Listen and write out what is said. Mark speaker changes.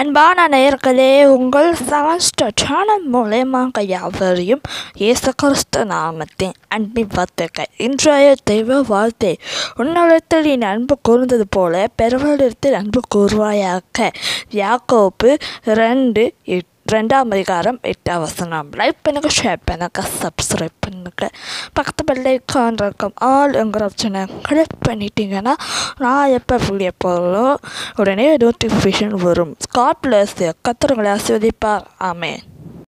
Speaker 1: அன்பான நேயர்களே உங்கள் செவன் ஸ்டார் சேனல் மூலயமாக யாவரையும் இயேசு கிறிஸ்து நாமத்தின் அன்பின் வார்த்தைகள் இன்றைய தெய்வ வார்த்தை உன்னிடத்தில் நீ அன்பு கூர்ந்தது போல பெருவளிடத்தில் அன்பு கூறுவாயாக யாக்கோப்பு ரெண்டு எட்டு ரெண்டாம் அதிகாரம் எட்டாம் வசனம் லைக் பண்ணுங்க ஷேர் பண்ணுங்க சப்ஸ்கிரைப் பண்ணுங்க பக்கத்து பெல்லைக்கான் இருக்கும் ஆளுங்கிற ஆப்ஷனை கிளிக் பண்ணிட்டீங்கன்னா நான் எப்போ வீடியோ போகிறோம் உடனே நோட்டிஃபிகேஷன் வரும் ஸ்காட் பிளஸ் கத்திரங்களை ஆஸ்வதிப்பார் ஆமென்